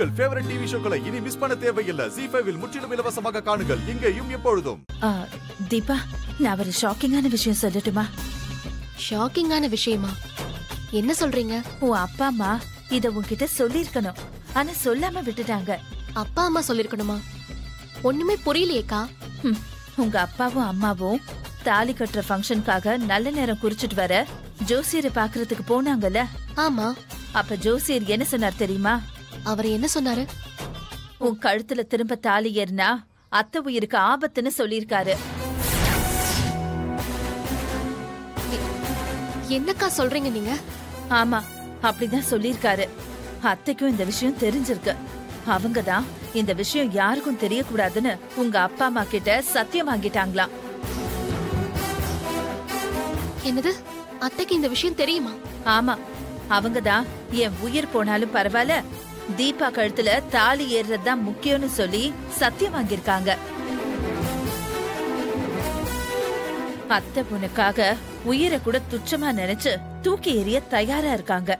உங்கள் favourite TV ஷோக்களை இனி miss பண்ண தேவையில்லை ஜி ஃபைவில் முற்றிலும் இலவசமாக காணுங்கள் இங்கேயும் எப்பொழுதும் ஆ, தீபா நான் ஒரு ஷாக்கிங்கான விஷயம் சொல்லட்டுமா ஷாக்கிங்கான விஷயமா என்ன சொல்றீங்க உன் அப்பா அம்மா இத உன்கிட்ட சொல்லிருக்கணும் ஆனா சொல்லாம விட்டுட்டாங்க அப்பா அம்மா சொல்லிருக்கணுமா ஒண்ணுமே புரியலையேக்கா ஹம், உங்க அப்பாவும் அம்மாவும் தாலி கட்டுற ஃபங்க்ஷனுக்காக நல்ல நேரம் குறிச்சிட்டு வர ஜோசியரை பாக்குறதுக்கு போனாங்கல்ல ஆமா அப்ப ஜோசியர் என்ன சொன்னார் தெரியுமா அவர் என்ன சொன்னாரு உன் கழுத்துல திரும்ப தாலி ஏறினா அத்தை உயிருக்கு ஆபத்துன்னு சொல்லியிருக்காரு என்னக்கா சொல்றீங்க நீங்க ஆமா அப்படிதான் சொல்லியிருக்காரு அத்தைக்கும் இந்த விஷயம் தெரிஞ்சிருக்கு அவங்க தான் இந்த விஷயம் யாருக்கும் தெரியக்கூடாதுன்னு உங்க அப்பா அம்மா கிட்ட சத்தியம் வாங்கிட்டாங்களாம் என்னது அத்தைக்கு இந்த விஷயம் தெரியுமா ஆமா அவங்க தான் என் உயிர் போனாலும் பரவாயில்ல தீபா கழுத்துல தாலி ஏறுறது தான் முக்கியம்னு சொல்லி சத்தியம் வாங்கியிருக்காங்க அத்தை பொண்ணுக்காக உயிரை கூட துச்சமா நினைச்சு தூக்கி எறிய தயாரா இருக்காங்க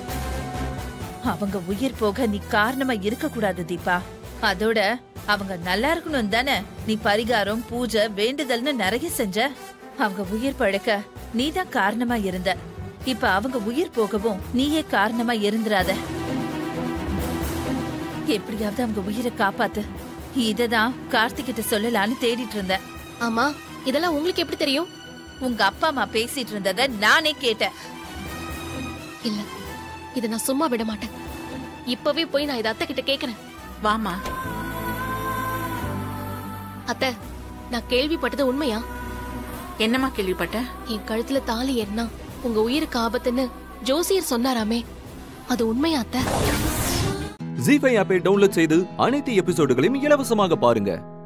அவங்க உயிர் போக நீ காரணமா இருக்க கூடாது தீபா அதோட அவங்க நல்லா இருக்கணும் தானே நீ பரிகாரம் பூஜை வேண்டுதல்னு நிறைய செஞ்ச அவங்க உயிர் பழக்க நீதான் காரணமா இருந்த இப்ப அவங்க உயிர் போகவும் நீயே காரணமா இருந்துராத எப்படியாவது அவங்க உயிரை காப்பாத்து இததான் கார்த்திகிட்ட சொல்லலான்னு தேடிட்டு இருந்தேன் ஆமா இதெல்லாம் உங்களுக்கு எப்படி தெரியும் உங்க அப்பா அம்மா பேசிட்டு இருந்தத நானே கேட்டேன் இல்ல இத நான் சும்மா விட மாட்டேன் இப்பவே போய் நான் இத அத்தை கிட்ட கேக்குறேன் வாமா அத்தை நான் கேள்விப்பட்டது உண்மையா என்னம்மா கேள்விப்பட்ட என் கழுத்துல தாலி ஏறினா உங்க உயிருக்கு ஆபத்துன்னு ஜோசியர் சொன்னாராமே அது உண்மையா அத்தை ஜி ஃபைவ் ஆப்பை டவுன்லோட் செய்து அனைத்து எபிசோடுகளையும் இலவசமாக பாருங்க